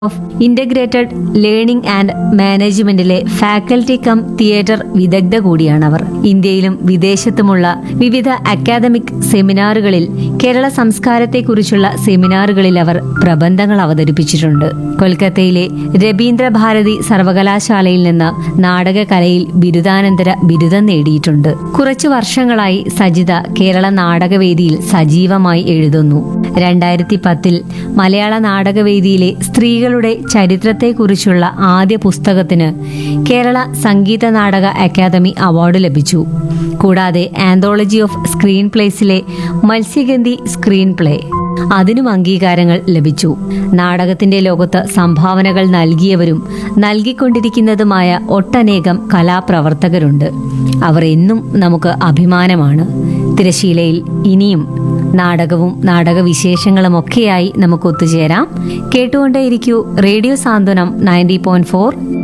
of integrated learning and മാനേജ്മെന്റിലെ faculty cum theatre വിദഗ്ധ കൂടിയാണവർ ഇന്ത്യയിലും വിദേശത്തുമുള്ള വിവിധ അക്കാദമിക് സെമിനാറുകളിൽ കേരള സംസ്കാരത്തെക്കുറിച്ചുള്ള സെമിനാറുകളിൽ അവർ പ്രബന്ധങ്ങൾ അവതരിപ്പിച്ചിട്ടുണ്ട് കൊൽക്കത്തയിലെ രവീന്ദ്ര ഭാരതി സർവകലാശാലയിൽ നിന്ന് നാടകകലയിൽ ബിരുദാനന്തര ബിരുദം നേടിയിട്ടുണ്ട് കുറച്ചു വർഷങ്ങളായി സജിത കേരള നാടകവേദിയിൽ സജീവമായി എഴുതുന്നു രണ്ടായിരത്തി പത്തിൽ മലയാള നാടകവേദിയിലെ സ്ത്രീകളുടെ ചരിത്രത്തെക്കുറിച്ചുള്ള ആദ്യ പുസ്തകത്തിന് കേരള സംഗീത നാടക അക്കാദമി അവാർഡ് ലഭിച്ചു കൂടാതെ ആന്തോളജി ഓഫ് സ്ക്രീൻ പ്ലേസിലെ മത്സ്യഗന്ധി സ്ക്രീൻ പ്ലേ അതിനും അംഗീകാരങ്ങൾ ലഭിച്ചു നാടകത്തിന്റെ ലോകത്ത് സംഭാവനകൾ നൽകിയവരും നൽകിക്കൊണ്ടിരിക്കുന്നതുമായ ഒട്ടനേകം കലാപ്രവർത്തകരുണ്ട് അവർ എന്നും നമുക്ക് അഭിമാനമാണ് തിരശീലയിൽ ഇനിയും നാടകവും നാടകവിശേഷങ്ങളും ഒക്കെയായി നമുക്ക് ഒത്തുചേരാം കേട്ടുകൊണ്ടേയിരിക്കൂ radio Santhwanam ninety point four